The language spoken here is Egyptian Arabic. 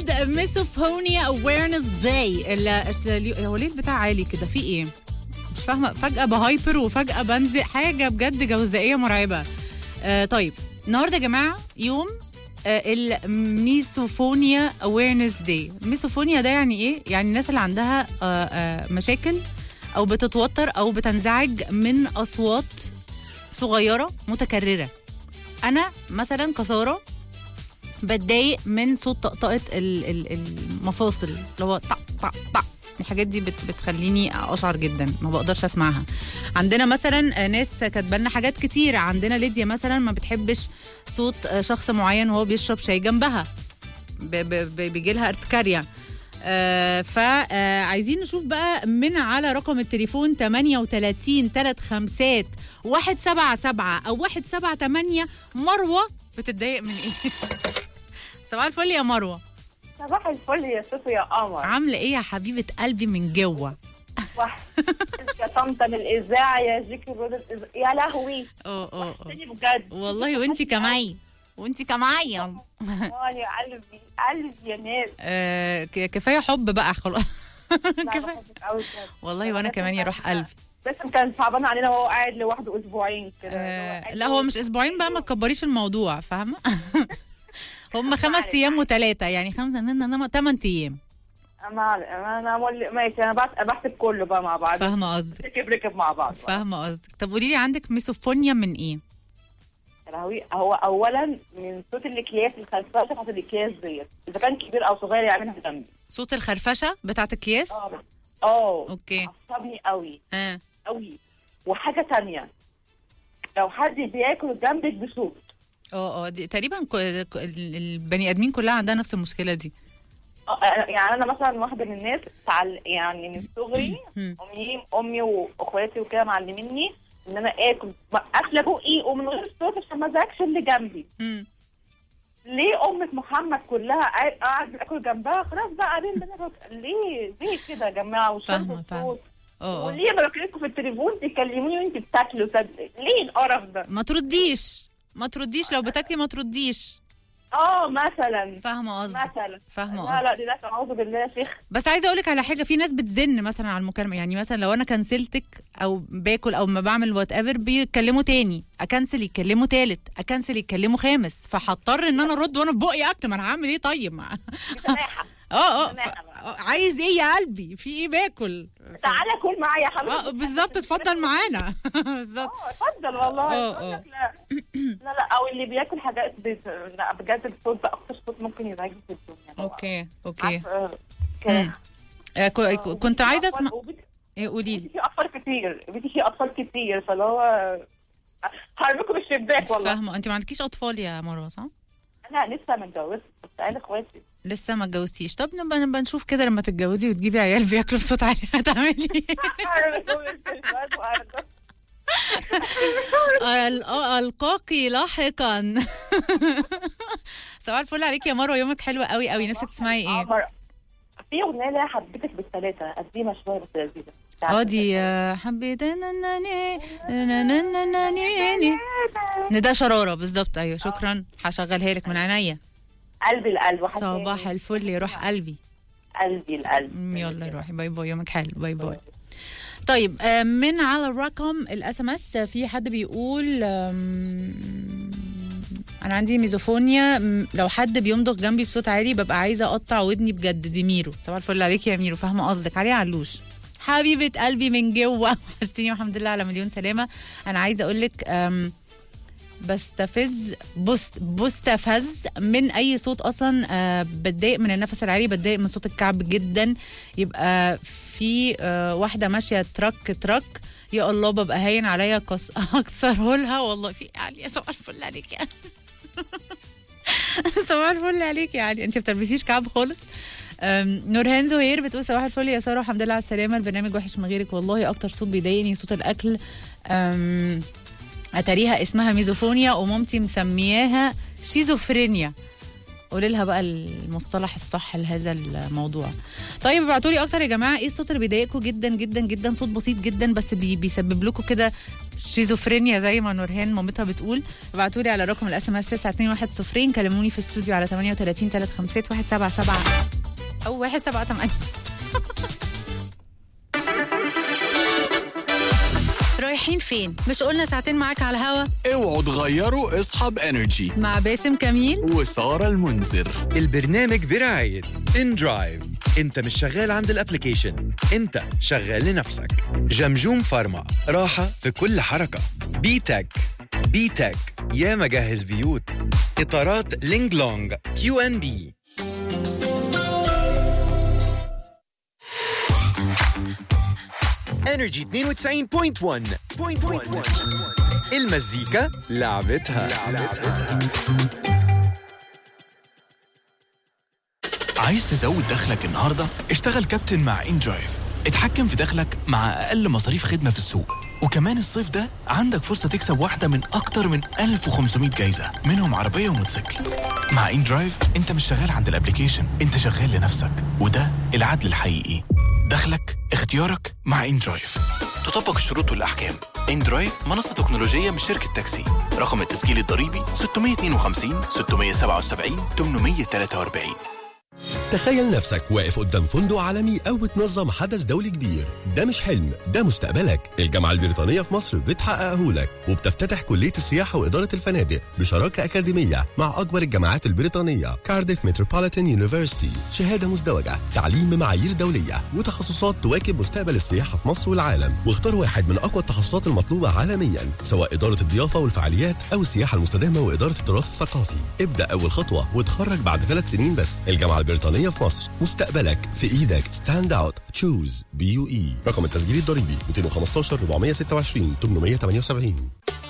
وورلد ميسوفونيا اويرنس داي هو ليه البتاع عالي كده في ايه مش فاهمه فجاه بهايبر وفجاه بنزل حاجه بجد جوزائيه مرعبه آه طيب النهارده يا جماعه يوم آه الميسوفونيا اويرنس داي الميسوفونيا ده يعني ايه يعني الناس اللي عندها آه آه مشاكل او بتتوتر او بتنزعج من اصوات صغيره متكرره انا مثلا كساره بتضايق من صوت طقطقه ال- ال- المفاصل اللي هو طق طق طق الحاجات دي بت بتخليني اشعر جدا ما بقدرش اسمعها عندنا مثلا ناس كاتبه لنا حاجات كتير عندنا ليديا مثلا ما بتحبش صوت شخص معين وهو بيشرب شاي جنبها بيجي لها ارتكاريا آه فعايزين نشوف بقى من على رقم التليفون 38 3 خمسات 177 او 178 مروه بتتضايق من ايه؟ صباح الفل يا مروه صباح الفل يا سوسو يا قمر عامله ايه يا حبيبه قلبي من جوه وح- يا طنطا الاذاعه يا جيكي رود الإذاعة. يا لهوي اه اه اه وحشتني بجد والله وانتي كمان وانتي كمان اه يا قلبي قلبي يا ناس آه ك- كفايه حب بقى خلاص لا، كفايه بحبك قوي بجد. والله وانا كمان يا روح قلبي بس كان صعبان علينا وهو قاعد لوحده اسبوعين كده آه لا هو مش اسبوعين بقى ما تكبريش الموضوع فاهمه هم خمس ايام وثلاثه يعني خمسه ثمان ايام ما انا مولي- ماشي انا بحس- بحسب كله بقى مع بعض فاهمه قصدك ركب ركب مع بعض بقى. فاهمه قصدك طب قولي لي عندك ميسوفونيا من ايه يا لهوي هو اولا من صوت الاكياس الخلفيه بتاعت الاكياس ديت اذا كان كبير او صغير يعملها جنبي صوت الخرفشه بتاعت الكياس اه اه اوكي عصبني قوي اه قوي وحاجه تانية لو حد بياكل جنبك بصوت اه اه دي تقريبا ك- ك- البني ادمين كلها عندها نفس المشكله دي آه، يعني انا مثلا واحده من الناس تعل... يعني من صغري مم. امي امي واخواتي وكده معلميني ان انا اكل قافله بقي ومن غير صوت عشان ما ازعجش اللي جنبي مم. ليه امة محمد كلها قاعد- قاعد باكل جنبها خلاص بقى قاعدين بناكل ليه ليه كده يا جماعه فاهمة، وشرب فاهمة. الصوت اه اه وليه ما بكلمكم في التليفون تكلموني وانت بتاكلوا صدق ليه القرف ده ما ترديش ما ترديش لو بتاكلي ما ترديش اه مثلا فاهمه قصدك مثلا فاهمه لا قصدك لا دي لا اعوذ بالله يا شيخ بس عايزه اقول لك على حاجه في ناس بتزن مثلا على المكالمه يعني مثلا لو انا كنسلتك او باكل او ما بعمل وات ايفر بيتكلموا تاني اكنسل يتكلموا تالت اكنسل يتكلموا خامس فهضطر ان انا ارد وانا في بقي اكل ما انا هعمل ايه طيب ما بسماحه اه اه سماحة ف- آه، عايز ايه يا قلبي في ايه باكل تعالى كل معايا يا حبيبي اه بالظبط اتفضل معانا بالظبط اه اتفضل والله اه، أقول اه. لك لا لا لا او اللي بياكل حاجات بت... لا بجد الصوت ده اكتر صوت ممكن يزعجني في الدنيا اوكي اوكي عارفة، كده. مم. آه، كو- كو- كنت عايزه اسمع وبيتي ايه قولي لي في اطفال كتير بيتي في اطفال كتير فاللي هو هرميكم الشباك والله فاهمه انت ما عندكيش اطفال يا مروه صح انا لسه ما اتجوزت بس انا اخواتي لسه ما اتجوزتيش طب نبقى نبقى نشوف كده لما تتجوزي وتجيبي عيال بياكلوا بصوت عالي هتعملي ايه هرميكم الشباك وأرجع. ال- آه، القاكي لاحقا صباح الفل عليك يا مروه يومك حلو قوي قوي نفسك تسمعي ايه عمر، في اغنيه لها حبيتك بالثلاثه قديمه شويه بس لذيذه اه دي آه، حبيت نننني- نننننني. ندى شراره بالظبط ايوه شكرا هشغلها لك من عينيا قلبي القلب وحشاني. صباح الفل يا روح قلبي قلبي القلب مم، يلا روحي باي باي يومك حلو باي باي طيب آه، من على الرقم الاس ام اس في حد بيقول آم، انا عندي ميزوفونيا م، لو حد بيمضغ جنبي بصوت عالي ببقى عايزه اقطع ودني بجد دي ميرو صباح الفل عليك يا ميرو فاهمه قصدك علي علوش حبيبه قلبي من جوه وحشتيني والحمد لله على مليون سلامه انا عايزه اقول لك آم، بستفز بست بستفز من اي صوت اصلا آه، بتضايق من النفس العالي بتضايق من صوت الكعب جدا يبقى في آه، واحده ماشيه ترك ترك يا الله ببقى هاين عليا كس اكسره لها والله في علي صباح الفل عليك يعني صباح الفل عليك يعني انت بتلبسيش كعب خالص أم، نورهان زهير بتقول صباح الفل يا ساره الحمد لله على السلامه البرنامج وحش من غيرك والله اكتر صوت بيضايقني صوت الاكل أم، اتاريها اسمها ميزوفونيا ومامتي مسمياها شيزوفرينيا قولي لها بقى المصطلح الصح لهذا الموضوع طيب ابعتوا لي اكتر يا جماعه ايه الصوت اللي بيضايقكم جدا جدا جدا صوت بسيط جدا بس بي بيسبب لكم كده شيزوفرينيا زي ما نورهان مامتها بتقول ابعتوا لي على رقم الاس ام اس 921 كلموني في الاستوديو على 38 356 177 او 178 رايحين فين؟ مش قلنا ساعتين معاك على الهوا اوعوا تغيروا اصحاب انرجي مع باسم كميل وساره المنذر البرنامج برعاية ان درايف انت مش شغال عند الابليكيشن انت شغال لنفسك جمجوم فارما راحة في كل حركة بي تك بي تك يا مجهز بيوت اطارات لينج لونج كيو ان بي انرجي 92.1 المزيكا لعبتها عايز تزود دخلك النهارده اشتغل كابتن مع ان درايف اتحكم في دخلك مع اقل مصاريف خدمه في السوق وكمان الصيف ده عندك فرصه تكسب واحده من اكتر من 1500 جايزه منهم عربيه وموتوسيكل مع ان درايف انت مش شغال عند الابليكيشن انت شغال لنفسك وده العدل الحقيقي دخلك اختيارك مع ان درايف تطبق الشروط والاحكام ان درايف منصه تكنولوجيه من شركه تاكسي رقم التسجيل الضريبي 652 677 843 تخيل نفسك واقف قدام فندق عالمي أو بتنظم حدث دولي كبير ده مش حلم ده مستقبلك الجامعة البريطانية في مصر بتحققه لك وبتفتتح كلية السياحة وإدارة الفنادق بشراكة أكاديمية مع أكبر الجامعات البريطانية كارديف متروبوليتان يونيفرسيتي شهادة مزدوجة تعليم بمعايير دولية وتخصصات تواكب مستقبل السياحة في مصر والعالم واختار واحد من أقوى التخصصات المطلوبة عالميا سواء إدارة الضيافة والفعاليات أو السياحة المستدامة وإدارة التراث الثقافي ابدأ أول خطوة وتخرج بعد ثلاث سنين بس الجامعة البريطانية في مصر مستقبلك في ايدك ستاند اوت تشوز بي يو اي رقم التسجيل الضريبي 215 426 878